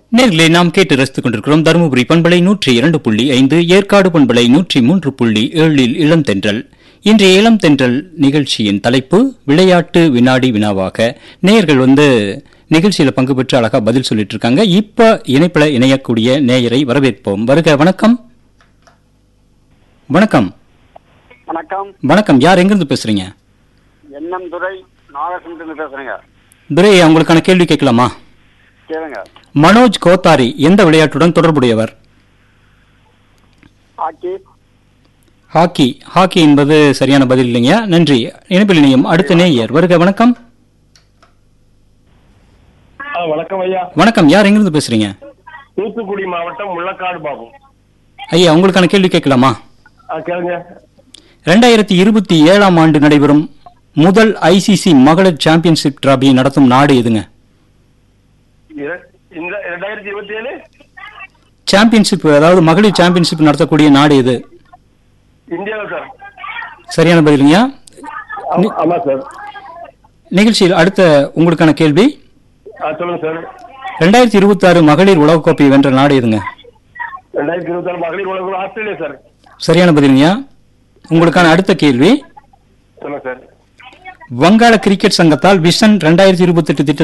நேர்களே நாம் கேட்டு ரசித்துக் கொண்டிருக்கிறோம் தருமபுரி பண்பலை நூற்றி இரண்டு புள்ளி ஐந்து ஏற்காடு பண்பலை நூற்றி மூன்று புள்ளி ஏழில் இளம் தென்றல் இன்றைய இளம் தென்றல் நிகழ்ச்சியின் தலைப்பு விளையாட்டு வினாடி வினாவாக நேயர்கள் வந்து நிகழ்ச்சியில பங்கு பெற்று அழகா பதில் சொல்லிட்டு இருக்காங்க இப்ப இணைப்புல இணையக்கூடிய நேயரை வரவேற்போம் வருக வணக்கம் வணக்கம் வணக்கம் வணக்கம் யார் எங்கிருந்து பேசுறீங்க என்எம் துரை நாகசமுத்திரம் பேசுறேங்க துரை உங்களுக்கான கேள்வி கேட்கலாமா கேளுங்க மனோஜ் கோத்தாரி எந்த விளையாட்டுடன் தொடர்புடையவர் ஹாக்கி ஹாக்கி ஹாக்கி என்பது சரியான பதில் இல்லைங்க நன்றி இணைப்பில் இணையம் அடுத்த நேயர் வருக வணக்கம் ஆ, வணக்கம் ஐயா வணக்கம் யார் எங்கிருந்து பேசுறீங்க தூத்துக்குடி மாவட்டம் முள்ளக்காடு பாபு ஐயா உங்களுக்கான கேள்வி கேட்கலாமா ஆ, கேளுங்க ரெண்டாயிரத்தி இருபத்தி ஏழாம் ஆண்டு நடைபெறும் முதல் ஐசிசி மகளிர் சாம்பியன்ஷிப் டிராபியை நடத்தும் நாடு எதுங்க இர- இந்த ரெண்டாயிரத்தி இருபத்தி ஏழு சாம்பியன்ஷிப் அதாவது மகளிர் சாம்பியன்ஷிப் நடத்தக்கூடிய நாடு எது இந்தியாவில் சார் சரியான பதிலுங்க ஆமா- ஆமா சார் நிகழ்ச்சியில் அடுத்த உங்களுக்கான கேள்வி ஆ, சொல்லுங்க சார் ரெண்டாயிரத்தி இருபத்தி ஆறு மகளிர் உலகக்கோப்பை வென்ற நாடு எதுங்க ரெண்டாயிரத்தி இருபத்தி ஆறு மகளிர் உலகம் ஆஸ்திரேலியா சார் சரியான பதிலுங்க உங்களுக்கான அடுத்த கேள்வி சொல்லுங்க சார் வங்காள கிரிக்கெட் சங்கத்தால் விஷன் ரெண்டாயிரத்தி இருபத்தி எட்டு